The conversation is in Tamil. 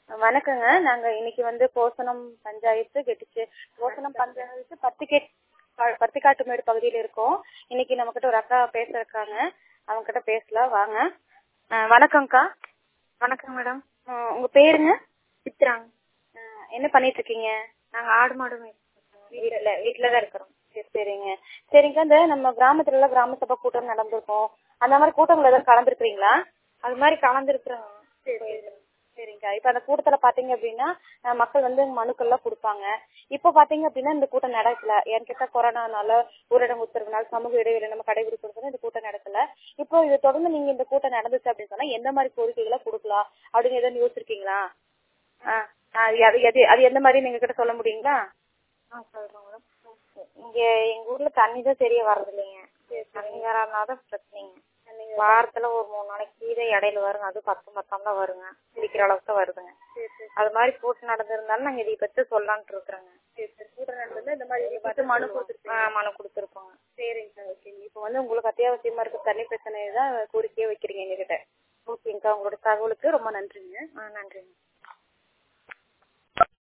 வணக்கங்க நாங்க இன்னைக்கு வந்து போசனம் பஞ்சாயத்து கெட்டிச்சு போசனம் பஞ்சாயத்து பத்திகேட் ப- பத்திக்காட்டுமேடு பகுதியில இருக்கோம் இன்னைக்கு நம்ம கிட்ட ஒரு அக்கா பேச இருக்காங்க அவங்க கிட்ட பேசலாம் வாங்க அஹ், வணக்கம்க்கா வணக்கம் மேடம் அஹ், உங்க பேருங்க சித்ராங்க அஹ், என்ன பண்ணிட்டு இருக்கீங்க நாங்க ஆடு மாடு மேய்க்கிறோம். வீட்டுல வீட்டுலதான் இருக்கிறோம் சரி சரிங்க சரிங்க இந்த நம்ம கிராமத்துல எல்லாம் கிராம சபை கூட்டம் நடந்திருக்கும் அந்த மாதிரி கூட்டங்கள் ஏதாவது கலந்துருக்கீங்களா அது மாதிரி கலந்துருக்குறோங்க சரிங்க இப்ப அந்த கூட்டத்துல பாத்தீங்க அப்படின்னா அஹ், மக்கள் வந்து மனுக்கள் எல்லாம் கொடுப்பாங்க இப்ப பாத்தீங்க அப்படின்னா இந்த கூட்டம் நடக்கல ஏன்னு கேட்டா கொரோனானால ஊரடங்கு உத்தரவுனால சமூக இடைவெளி நம்ம கடைபிடிக்கிறது இந்த கூட்டம் நடக்கல இப்போ இது தொடர்ந்து நீங்க இந்த கூட்டம் நடந்துச்சு அப்படின்னு சொன்னா எந்த மாதிரி கோரிக்கைகளை கொடுக்கலாம் அப்படின்னு எதாவது யோசிச்சிருக்கீங்களா ஆஹ் அது அது- அது அது எந்த மாதிரி நீங்க கிட்ட சொல்ல முடியுங்களா ஆ சொல்றோம் மேடம் இங்க எங்க ஊர்ல தண்ணி தான் சரியா வர்றது இல்லைங்க தண்ணி வராதனால பிரச்சனைங்க வாரத்துல ஒரு மூணு நாளைக்கு கீழே இடையில வருங்க அது பத்து பத்தாம் தான் வருங்க குடிக்கிற அளவுக்கு தான் வருதுங்க அது மாதிரி கூட்டம் நடந்திருந்தாலும் நாங்க இதை பத்தி சொல்லலான்ட்டு இருக்கிறோங்க கூட்டம் நடந்ததுல இந்த மாதிரி பார்த்து மனு கொடுத்துருக்கீங்க ஆ, மனு கொடுத்துருக்கோங்க சரிங்க ஓகேங்க இப்போ வந்து உங்களுக்கு அத்தியாவசியமா இருக்க தண்ணி பிரச்சனை தான் கோரிக்கையே வைக்கிறீங்க எங்ககிட்ட ஓகேங்கக்கா உங்களோட தகவலுக்கு ரொம்ப நன்றிங்க ஆ நன்றிங்க